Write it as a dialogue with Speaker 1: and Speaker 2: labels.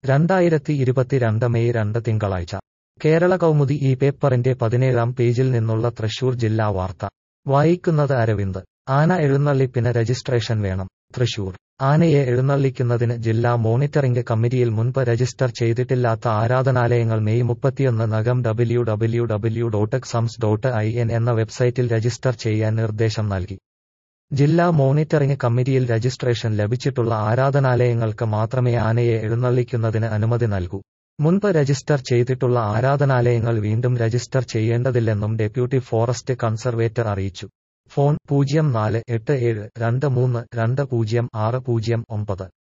Speaker 1: രണ്ടായിരത്തി ഇരുപത്തിരണ്ട് മെയ് രണ്ട് തിങ്കളാഴ്ച കേരള കൗമുദി ഈ പേപ്പറിന്റെ പതിനേഴാം പേജിൽ നിന്നുള്ള തൃശൂർ ജില്ലാ വാർത്ത വായിക്കുന്നത് അരവിന്ദ് ആന എഴുന്നള്ളിപ്പിന് രജിസ്ട്രേഷൻ വേണം തൃശൂർ ആനയെ എഴുന്നള്ളിക്കുന്നതിന് ജില്ലാ മോണിറ്ററിംഗ് കമ്മിറ്റിയിൽ മുൻപ് രജിസ്റ്റർ ചെയ്തിട്ടില്ലാത്ത ആരാധനാലയങ്ങൾ മെയ് മുപ്പത്തിയൊന്ന് നകം W W W dot sams dot I N എന്ന വെബ്സൈറ്റിൽ രജിസ്റ്റർ ചെയ്യാൻ നിർദ്ദേശം നൽകി ജില്ലാ മോണിറ്ററിംഗ് കമ്മിറ്റിയിൽ രജിസ്ട്രേഷൻ ലഭിച്ചിട്ടുള്ള ആരാധനാലയങ്ങൾക്ക് മാത്രമേ ആനയെ എഴുന്നള്ളിക്കുന്നതിന് അനുമതി നൽകൂ മുൻപ് രജിസ്റ്റർ ചെയ്തിട്ടുള്ള ആരാധനാലയങ്ങൾ വീണ്ടും രജിസ്റ്റർ ചെയ്യേണ്ടതില്ലെന്നും ഡെപ്യൂട്ടി ഫോറസ്റ്റ് കൺസർവേറ്റർ അറിയിച്ചു ഫോൺ പൂജ്യം നാല് എട്ട് ഏഴ് രണ്ട് മൂന്ന് രണ്ട് പൂജ്യം ആറ് പൂജ്യം ഒമ്പത്